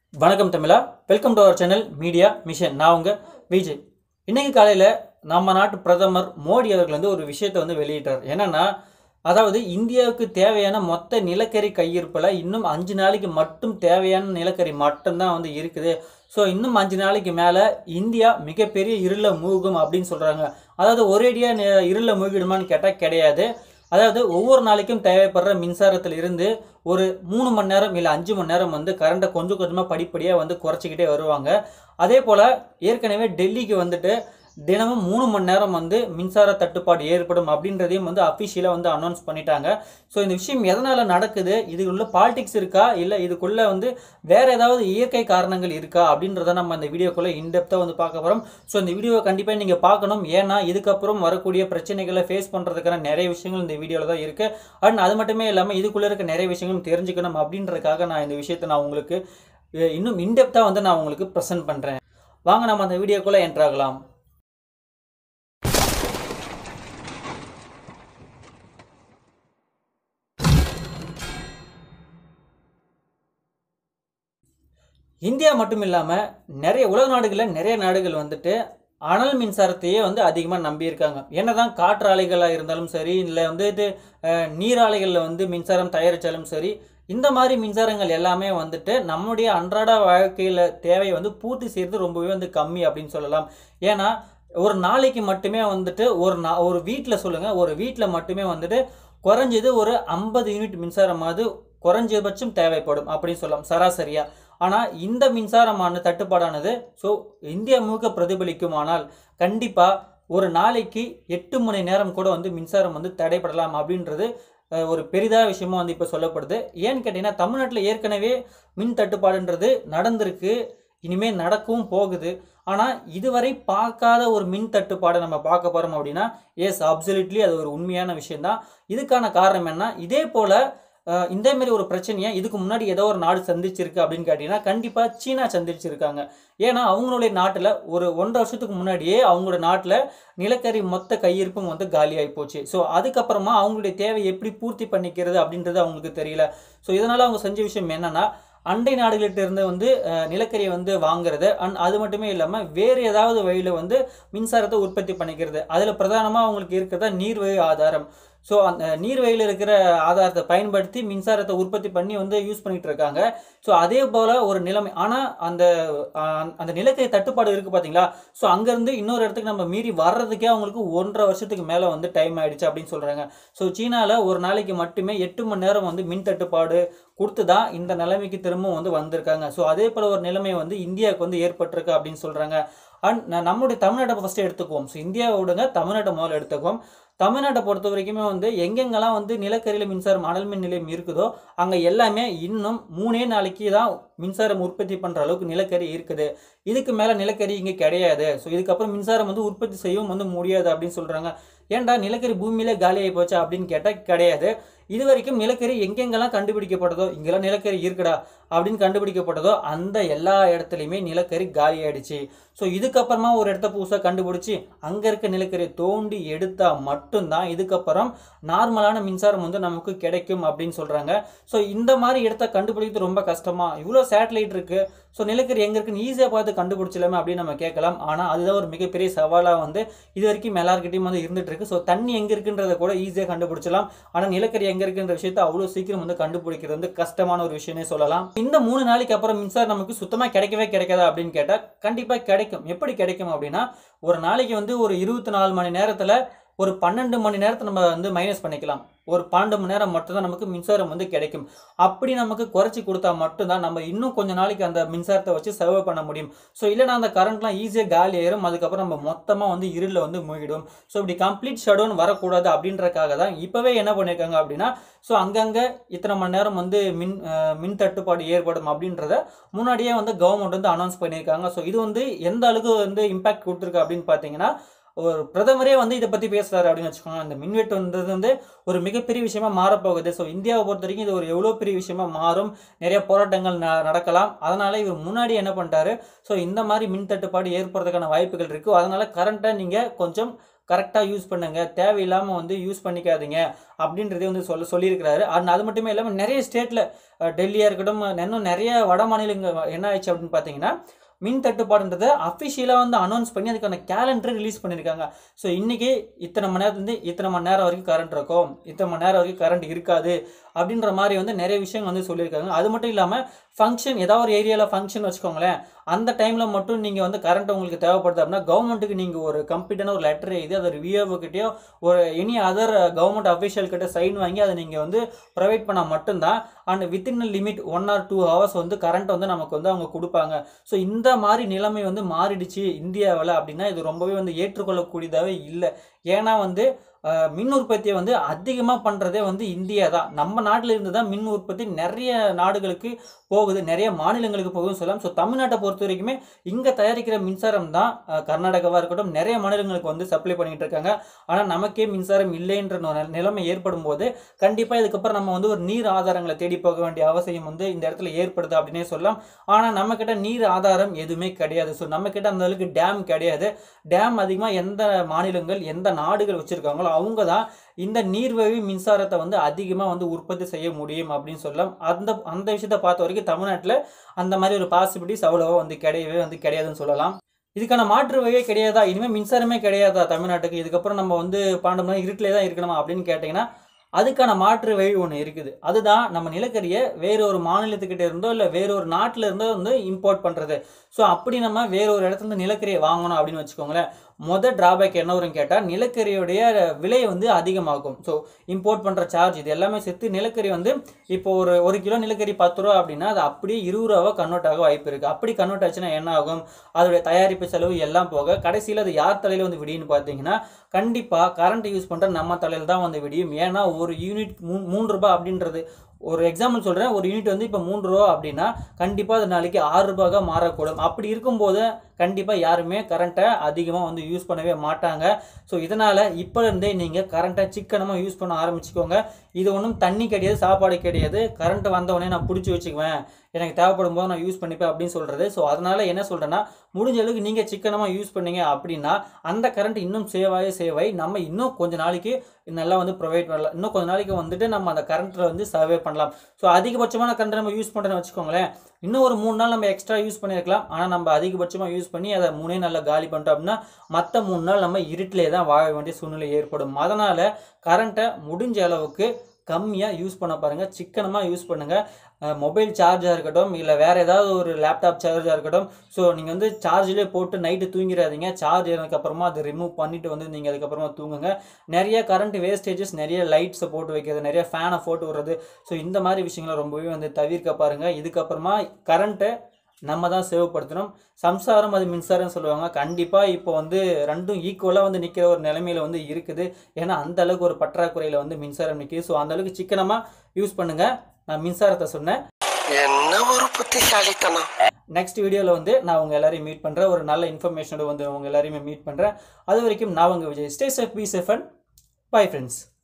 வணக்கம் தமிழா welcome to our channel media mission நான் உங்க விஜய் இன்னைக்கு காலையில் நம்ம நாட்டு பிரதமர் மோடி அவர்கள் வந்து ஒரு விஷயத்தை வந்து வெளியிட்டார் என்னன்னா அதாவது இந்தியாவுக்கு தேவையான மொத்த நிலக்கரி கையிருப்பில் இன்னும் அஞ்சு நாளைக்கு மட்டும் தேவையான நிலக்கரி மட்டும்தான் வந்து இருக்குது ஸோ இன்னும் அஞ்சு நாளைக்கு மேலே இந்தியா மிகப்பெரிய இருள மூழ்கும் அப்படின்னு சொல்கிறாங்க அதாவது ஒரேடியாக இருள மூழ்கிடுமான்னு கேட்டால் கிடையாது அதாவது ஒவ்வொரு நாளைக்கும் தேவைப்படுற மின்சாரத்தில் இருந்து ஒரு மூணு மணி நேரம் இல்லை அஞ்சு மணி நேரம் வந்து கரண்ட்டை கொஞ்சம் கொஞ்சமாக படிப்படியாக வந்து குறைச்சிக்கிட்டே வருவாங்க அதே போல் ஏற்கனவே டெல்லிக்கு வந்துட்டு தினமும் மூணு மணி நேரம் வந்து மின்சார தட்டுப்பாடு ஏற்படும் அப்படின்றதையும் வந்து அஃபிஷியலாக வந்து அனௌன்ஸ் பண்ணிட்டாங்க ஸோ இந்த விஷயம் எதனால் நடக்குது இதுக்குள்ள பாலிடிக்ஸ் இருக்கா இல்லை இதுக்குள்ளே வந்து வேறு ஏதாவது இயற்கை காரணங்கள் இருக்கா அப்படின்றத நம்ம இந்த வீடியோக்குள்ளே இன்டெப்த்தாக வந்து பார்க்க போகிறோம் ஸோ இந்த வீடியோவை கண்டிப்பாக நீங்கள் பார்க்கணும் ஏன்னா இதுக்கப்புறம் வரக்கூடிய பிரச்சனைகளை ஃபேஸ் பண்ணுறதுக்கான நிறைய விஷயங்கள் இந்த வீடியோவில் தான் இருக்குது அண்ட் அது மட்டுமே இல்லாமல் இதுக்குள்ளே இருக்க நிறைய விஷயங்களும் தெரிஞ்சுக்கணும் அப்படின்றதுக்காக நான் இந்த விஷயத்தை நான் உங்களுக்கு அஹ், இன்னும் இன்டெப்த்தாக வந்து நான் உங்களுக்கு ப்ரெசென்ட் பண்ணுறேன் வாங்க நம்ம அந்த வீடியோக்குள்ளே என்ட்ராகலாம் இந்தியா மட்டும் இல்லாமல் நிறைய உலக நாடுகளில் நிறைய நாடுகள் வந்துட்டு அனல் மின்சாரத்தையே வந்து அதிகமாக நம்பியிருக்காங்க என்னதான் காற்று ஆலைகளாக இருந்தாலும் சரி இல்லை வந்துட்டு அஹ், நீர் ஆலைகளில் வந்து மின்சாரம் தயாரித்தாலும் சரி இந்த மாதிரி மின்சாரங்கள் எல்லாமே வந்துட்டு நம்முடைய அன்றாட வாழ்க்கையில் தேவையை வந்து பூர்த்தி செய்கிறது ரொம்பவே வந்து கம்மி அப்படின்னு சொல்லலாம் ஏன்னா ஒரு நாளைக்கு மட்டுமே வந்துட்டு ஒரு நா ஒரு வீட்டில் சொல்லுங்கள் ஒரு வீட்டில் மட்டுமே வந்துட்டு குறைஞ்சது ஒரு ஐம்பது யூனிட் மின்சாரமாவது குறைஞ்சபட்சம் தேவைப்படும் அப்படின்னு சொல்லலாம் சராசரியாக ஆனால் இந்த மின்சாரமான தட்டுப்பாடானது ஸோ இந்தியா முழுக்க பிரதிபலிக்குமானால் கண்டிப்பாக ஒரு நாளைக்கு எட்டு மணி நேரம் கூட வந்து மின்சாரம் வந்து தடைப்படலாம் அப்படின்றது அஹ், ஒரு பெரிதா விஷயமா வந்து இப்போ சொல்லப்படுது ஏன்னு கேட்டிங்கன்னா தமிழ்நாட்டில் ஏற்கனவே மின் தட்டுப்பாடுன்றது நடந்திருக்கு இனிமேல் நடக்கவும் போகுது ஆனால் இதுவரை பார்க்காத ஒரு மின் தட்டுப்பாடை நம்ம பார்க்க போகிறோம் அப்படின்னா எஸ் அப்சல்யூட்லி அது ஒரு உண்மையான விஷயம்தான் இதுக்கான காரணம் என்ன இதே போல் அஹ் இந்த மாதிரி ஒரு பிரச்சனையை இதுக்கு முன்னாடி ஏதோ ஒரு நாடு சந்திச்சிருக்கு அப்படின்னு கேட்டிங்கன்னா கண்டிப்பாக சீனா சந்திச்சிருக்காங்க ஏன்னா அவங்களுடைய நாட்டில் ஒரு ஒன்றரை வருஷத்துக்கு முன்னாடியே அவங்களோட நாட்டில் நிலக்கரி மொத்த கையிருப்பும் வந்து காலியாகி போச்சு ஸோ அதுக்கப்புறமா அவங்களுடைய தேவை எப்படி பூர்த்தி பண்ணிக்கிறது அப்படின்றது அவங்களுக்கு தெரியல ஸோ இதனால் அவங்க செஞ்ச விஷயம் என்னன்னா அண்டை நாடுகள்கிட்ட இருந்து வந்து அஹ், நிலக்கரியை வந்து வாங்குறது அண்ட் அது மட்டுமே இல்லாமல் வேறு ஏதாவது வழியில் வந்து மின்சாரத்தை உற்பத்தி பண்ணிக்கிறது அதில் பிரதானமாக அவங்களுக்கு இருக்கிறதா நீர்வழி ஆதாரம் ஸோ அந்த நீர்வழியில் இருக்கிற ஆதாரத்தை பயன்படுத்தி மின்சாரத்தை உற்பத்தி பண்ணி வந்து யூஸ் பண்ணிட்டு இருக்காங்க ஸோ அதே போல் ஒரு நிலைமை ஆனால் அந்த ஆஹ், அந்த நிலக்கரி தட்டுப்பாடு இருக்குது பார்த்தீங்களா ஸோ அங்கேருந்து இன்னொரு இடத்துக்கு நம்ம மீறி வர்றதுக்கே அவங்களுக்கு ஒன்றரை வருஷத்துக்கு மேலே வந்து டைம் ஆயிடுச்சு அப்படின்னு சொல்கிறாங்க ஸோ சீனாவில் ஒரு நாளைக்கு மட்டுமே எட்டு மணி நேரம் வந்து மின் தட்டுப்பாடு கொடுத்து தான் இந்த நிலைமைக்கு திரும்பவும் வந்து வந்திருக்காங்க ஸோ அதே போல் ஒரு நிலைமை வந்து இந்தியாவுக்கு வந்து ஏற்பட்டிருக்கு அப்படின்னு சொல்கிறாங்க அண்ட் நம்முடைய தமிழ்நாட்டை ஃபஸ்ட்டு எடுத்துக்குவோம் ஸோ இந்தியாவை விடுங்க தமிழ்நாட்டை முதல்ல எடுத்துக்குவோம் தமிழ்நாட்டை பொறுத்த வரைக்குமே வந்து எங்கெங்கெல்லாம் வந்து நிலக்கரியில் மின்சாரம் அனல் மின் நிலையம் இருக்குதோ அங்கே எல்லாமே இன்னும் மூணே நாளைக்கு தான் மின்சாரம் உற்பத்தி பண்ணுற அளவுக்கு நிலக்கரி இருக்குது இதுக்கு மேலே நிலக்கரி இங்கே கிடையாது ஸோ இதுக்கப்புறம் மின்சாரம் வந்து உற்பத்தி செய்யவும் வந்து முடியாது அப்படின்னு சொல்கிறாங்க ஏன்டா நிலக்கரி பூமியில காலியாகி போச்சா அப்படின்னு கேட்டால் கிடையாது இது வரைக்கும் நிலக்கரி எங்கெங்கெல்லாம் கண்டுபிடிக்கப்பட்டதோ இங்கெல்லாம் நிலக்கரி இருக்குடா அப்படின்னு கண்டுபிடிக்கப்பட்டதோ அந்த எல்லா இடத்துலையுமே நிலக்கரி காலி ஆயிடுச்சு ஸோ இதுக்கப்புறமா ஒரு இடத்த புதுசாக கண்டுபிடிச்சி அங்கே இருக்க நிலக்கரியை தோண்டி எடுத்தால் மட்டும்தான் இதுக்கப்புறம் நார்மலான மின்சாரம் வந்து நமக்கு கிடைக்கும் அப்படின்னு சொல்கிறாங்க ஸோ இந்த மாதிரி இடத்த கண்டுபிடிக்கிறது ரொம்ப கஷ்டமா இவ்வளோ சேட்டலைட் இருக்குது ஸோ நிலக்கரி எங்கே இருக்குன்னு ஈஸியாக பார்த்து கண்டுபிடிச்சலாமே அப்படின்னு நம்ம கேட்கலாம் ஆனால் அதுதான் ஒரு மிகப்பெரிய சவாலாக வந்து இது வரைக்கும் எல்லாருக்கிட்டையும் வந்து இருந்துட்டு இருக்கு ஸோ தண்ணி எங்கே இருக்குன்றத கூட ஈஸியாக கண்டுபிடிச்சலாம் ஆனால் நிலக்கரி எங்கே இருக்குன்ற விஷயத்தை அவ்வளோ சீக்கிரம் வந்து கண்டுபிடிக்கிறது வந்து கஷ்டமான ஒரு விஷயமே சொல்லலாம் இந்த மூணு நாளைக்கு அப்புறம் மின்சாரம் நமக்கு சுத்தமாக கிடைக்கவே கிடைக்காதா அப்படின்னு கேட்டால் கண்டிப்பாக கிடைக்கும் எப்படி கிடைக்கும் அப்படின்னா ஒரு நாளைக்கு வந்து ஒரு இருபத்தி நாலு மணி நேரத்தில் ஒரு பன்னெண்டு மணி நேரத்தை நம்ம வந்து மைனஸ் பண்ணிக்கலாம் ஒரு பன்னெண்டு மணி நேரம் மட்டும்தான் நமக்கு மின்சாரம் வந்து கிடைக்கும் அப்படி நமக்கு குறைச்சி கொடுத்தா மட்டும்தான் நம்ம இன்னும் கொஞ்ச நாளைக்கு அந்த மின்சாரத்தை வச்சு செலவு பண்ண முடியும் ஸோ இல்லைனா அந்த கரண்ட்லாம் ஈஸியாக காலி ஆயிரும் அதுக்கப்புறம் நம்ம மொத்தமாக வந்து இருளில் வந்து மூழ்கிடும் ஸோ இப்படி கம்ப்ளீட் ஷடவுன் வரக்கூடாது அப்படின்றக்காக தான் இப்போவே என்ன பண்ணியிருக்காங்க அப்படின்னா ஸோ அங்கங்கே இத்தனை மணி நேரம் வந்து மின் அஹ், மின் தட்டுப்பாடு ஏற்படும் அப்படின்றத முன்னாடியே வந்து கவர்மெண்ட் வந்து அனௌன்ஸ் பண்ணியிருக்காங்க ஸோ இது வந்து எந்த அளவுக்கு வந்து இம்பாக்ட் கொடுத்துருக்கு அப்படின்னு பார்த்தீங்கன்னா ஒரு பிரதமரே வந்து இதை பற்றி பேசுகிறாரு அப்படின்னு வச்சுக்கோங்க அந்த மின்வெட்டு வந்தது வந்து ஒரு மிகப்பெரிய விஷயமா மாறப்போகுது ஸோ இந்தியாவை பொறுத்த வரைக்கும் இது ஒரு எவ்வளோ பெரிய விஷயமா மாறும் நிறைய போராட்டங்கள் ந நடக்கலாம் அதனால இவர் முன்னாடி என்ன பண்ணிட்டாரு ஸோ இந்த மாதிரி மின் தட்டுப்பாடு ஏற்படுறதுக்கான வாய்ப்புகள் இருக்குது அதனால கரண்ட்டை நீங்கள் கொஞ்சம் கரெக்டாக யூஸ் பண்ணுங்க தேவையில்லாமல் வந்து யூஸ் பண்ணிக்காதீங்க அப்படின்றதே வந்து சொல்ல சொல்லியிருக்கிறாரு அண்ட் அது மட்டுமே இல்லாமல் நிறைய ஸ்டேட்டில் டெல்லியாக இருக்கட்டும் இன்னும் நிறைய வட மாநிலங்கள் என்ன ஆயிடுச்சு அப்படின்னு பார்த்தீங்கன்னா மின் தட்டுப்பாடுன்றதை அஃபிஷியலாக வந்து அனௌன்ஸ் பண்ணி அதுக்கான கேலண்டர் ரிலீஸ் பண்ணியிருக்காங்க ஸோ இன்றைக்கி இத்தனை மணி நேரத்துலேருந்து இத்தனை மணி நேரம் வரைக்கும் கரண்ட் இருக்கும் இத்தனை மணி நேரம் வரைக்கும் கரண்ட் இருக்காது அப்படின்ற மாதிரி வந்து நிறைய விஷயங்கள் வந்து சொல்லியிருக்காங்க அது மட்டும் இல்லாமல் ஃபங்க்ஷன் ஏதாவது ஒரு ஏரியாவில் ஃபங்க்ஷன் வச்சுக்கோங்களேன் அந்த டைமில் மட்டும் நீங்கள் வந்து கரண்ட் உங்களுக்கு தேவைப்படுது அப்படின்னா கவர்மெண்ட்டுக்கு நீங்கள் ஒரு கம்ப்ளீட்டான ஒரு லெட்டர் எழுதி அதை ஒரு விஓக்கிட்டேயோ ஒரு எனி அதர் கவர்மெண்ட் அஃபிஷியல் கிட்ட சைன் வாங்கி அதை நீங்கள் வந்து ப்ரொவைட் பண்ணால் மட்டும்தான் and within limit one or two hours வந்து கரண்ட் வந்து நமக்கு வந்து அவங்க கொடுப்பாங்க ஸோ இந்த மாதிரி நிலைமை வந்து மாறிடுச்சு இந்தியாவில் அப்படின்னா இது ரொம்பவே வந்து ஏற்றுக்கொள்ளக்கூடியதாகவே இல்லை ஏன்னா வந்து அஹ், மின் உற்பத்தியை வந்து அதிகமாக பண்ணுறதே வந்து இந்தியா தான் நம்ம நாட்டில் இருந்து தான் மின் உற்பத்தி நிறைய நாடுகளுக்கு போகுது நிறைய மாநிலங்களுக்கு போகுதுன்னு சொல்லலாம் ஸோ தமிழ்நாட்டை பொறுத்த வரைக்குமே இங்கே தயாரிக்கிற மின்சாரம் தான் அஹ், கர்நாடகாவாக இருக்கட்டும் நிறைய மாநிலங்களுக்கு வந்து சப்ளை பண்ணிட்டு இருக்காங்க ஆனால் நமக்கே மின்சாரம் இல்லைன்ற ஒரு நிலைமை ஏற்படும் போது கண்டிப்பாக இதுக்கப்புறம் நம்ம வந்து ஒரு நீர் ஆதாரங்களை தேடி போக வேண்டிய அவசியம் வந்து இந்த இடத்துல ஏற்படுது அப்படின்னே சொல்லலாம் ஆனால் நம்மக்கிட்ட நீர் ஆதாரம் எதுவுமே கிடையாது ஸோ நம்மக்கிட்ட அந்த அளவுக்கு டேம் கிடையாது டேம் அதிகமாக எந்த மாநிலங்கள் எந்த நாடுகள் வச்சுருக்காங்களோ அவங்க தான் இந்த நீர்வழி மின்சாரத்தை வந்து அதிகமாக வந்து உற்பத்தி செய்ய முடியும் அப்படின்னு சொல்லலாம் அந்த அந்த விஷயத்தை பார்த்த வரைக்கும் தமிழ்நாட்டில் அந்த மாதிரி ஒரு பாசிபிலிட்டிஸ் அவ்வளோவா வந்து கிடையவே வந்து கிடையாதுன்னு சொல்லலாம் இதுக்கான மாற்று வழியே கிடையாதா இனிமேல் மின்சாரமே கிடையாதா தமிழ்நாட்டுக்கு இதுக்கப்புறம் நம்ம வந்து பாண்டோம்னா இருட்டிலே தான் இருக்கணுமா அப்படின்னு கேட்டிங்கன்னா அதுக்கான மாற்று வழி ஒன்று இருக்குது அதுதான் நம்ம நிலக்கரியை வேற ஒரு மாநிலத்துக்கிட்ட இருந்தோ இல்லை வேற ஒரு நாட்டில் இருந்தோ வந்து இம்போர்ட் பண்ணுறது ஸோ அப்படி நம்ம வேற ஒரு இடத்துல இருந்து நிலக்கரியை வாங்கணும் அப்படின்னு வச்சுக்கோங்களேன் மொதல் டிராபேக் என்ன வரும் கேட்டால் நிலக்கரியுடைய விலை வந்து அதிகமாகும் ஸோ இம்போர்ட் பண்ணுற சார்ஜ் இது எல்லாமே சேர்த்து நிலக்கரி வந்து இப்போ ஒரு ஒரு கிலோ நிலக்கரி பத்து ரூபா அப்படின்னா அது அப்படியே இருபது ரூபாவா கன்வெர்ட் ஆக வாய்ப்பு இருக்குது அப்படி கன்வெர்ட் ஆச்சுன்னா என்ன ஆகும் அதோடைய தயாரிப்பு செலவு எல்லாம் போக கடைசியில் அது யார் தலையில் வந்து விடியும்னு பார்த்தீங்கன்னா கண்டிப்பாக கரண்ட் யூஸ் பண்ணுற நம்ம தலையில் தான் வந்து விடியும் ஏன்னா ஒரு யூனிட் மூ மூன்று ரூபாய் அப்படின்றது ஒரு எக்ஸாம்பிள் சொல்கிறேன் ஒரு யூனிட் வந்து இப்போ மூன்று ரூபா அப்படின்னா கண்டிப்பாக அது நாளைக்கு ஆறு ரூபாய்க்கு மாறக்கூடும் அப்படி இருக்கும்போது கண்டிப்பாக யாருமே கரண்ட்டை அதிகமாக வந்து யூஸ் பண்ணவே மாட்டாங்க ஸோ இதனால் இப்போ இருந்தே நீங்கள் கரண்ட்டை சிக்கனமாக யூஸ் பண்ண ஆரம்பிச்சுக்கோங்க இது ஒன்றும் தண்ணி கிடையாது சாப்பாடு கிடையாது கரண்ட் வந்தவொடனே நான் பிடிச்சி வச்சுக்குவேன் எனக்கு தேவைப்படும் போது நான் யூஸ் பண்ணிப்பேன் அப்படின்னு சொல்கிறது ஸோ அதனால் என்ன சொல்கிறேன்னா முடிஞ்ச அளவுக்கு நீங்கள் சிக்கனமாக யூஸ் பண்ணீங்க அப்படின்னா அந்த கரண்ட் இன்னும் சேவ் ஆகி சேவ் ஆகி நம்ம இன்னும் கொஞ்ச நாளைக்கு நல்லா வந்து ப்ரொவைட் பண்ணலாம் இன்னும் கொஞ்ச நாளைக்கு வந்துட்டு நம்ம அந்த கரண்ட்டில் வந்து சர்வே பண்ணலாம் ஸோ அதிகபட்சமான கரண்ட் நம்ம யூஸ் பண்ணுறோன்னு வச்சுக்கோங்களேன் இன்னும் ஒரு மூணு நாள் நம்ம எக்ஸ்ட்ரா யூஸ் பண்ணியிருக்கலாம் ஆனால் நம்ம அதிகபட்சமாக யூஸ் பண்ணி அதை மூணே நாளில் காலி பண்ணிட்டோம் அப்படின்னா மற்ற மூணு நாள் நம்ம இருட்டிலே தான் வாழ வேண்டிய சூழ்நிலை ஏற்படும் அதனால் கரண்ட்டை முடிஞ்ச அளவுக்கு கம்மியாக யூஸ் பண்ண பாருங்கள் சிக்கனமாக யூஸ் பண்ணுங்கள் மொபைல் சார்ஜாக இருக்கட்டும் இல்லை வேறு ஏதாவது ஒரு லேப்டாப் சார்ஜாக இருக்கட்டும் ஸோ நீங்கள் வந்து சார்ஜ்லேயே போட்டு நைட்டு தூங்கிடாதீங்க சார்ஜ் ஏறினதுக்கப்புறமா அதை ரிமூவ் பண்ணிவிட்டு வந்து நீங்கள் அதுக்கப்புறமா தூங்குங்க நிறைய கரண்ட் வேஸ்டேஜஸ் நிறைய லைட்ஸை போட்டு வைக்கிறது நிறைய ஃபேனை போட்டு விடுறது ஸோ இந்த மாதிரி விஷயங்களை ரொம்பவே வந்து தவிர்க்க பாருங்கள் இதுக்கப்புறமா கரண்ட்டை நம்ம தான் சேவ் படுத்தணும் சம்சாரம் அது மின்சாரம் சொல்லுவாங்க கண்டிப்பாக இப்போ வந்து ரெண்டும் ஈக்குவலாக வந்து நிற்கிற ஒரு நிலைமையில வந்து இருக்குது ஏன்னா அந்த அளவுக்கு ஒரு பற்றாக்குறையில் வந்து மின்சாரம் நிற்கிது ஸோ அந்த அளவுக்கு சிக்கனமாக யூஸ் பண்ணுங்கள் நான் மின்சாரத்தை சொன்னேன் என்ன ஒரு புத்திசாலித்தனம் நெக்ஸ்ட் வீடியோவில் வந்து நான் உங்கள் எல்லாரையும் மீட் பண்ணுறேன் ஒரு நல்ல இன்ஃபர்மேஷனோட வந்து உங்கள் எல்லாரையுமே மீட் பண்ணுறேன் அது வரைக்கும் நான் உங்கள் Vijay stay safe be safe and bye friends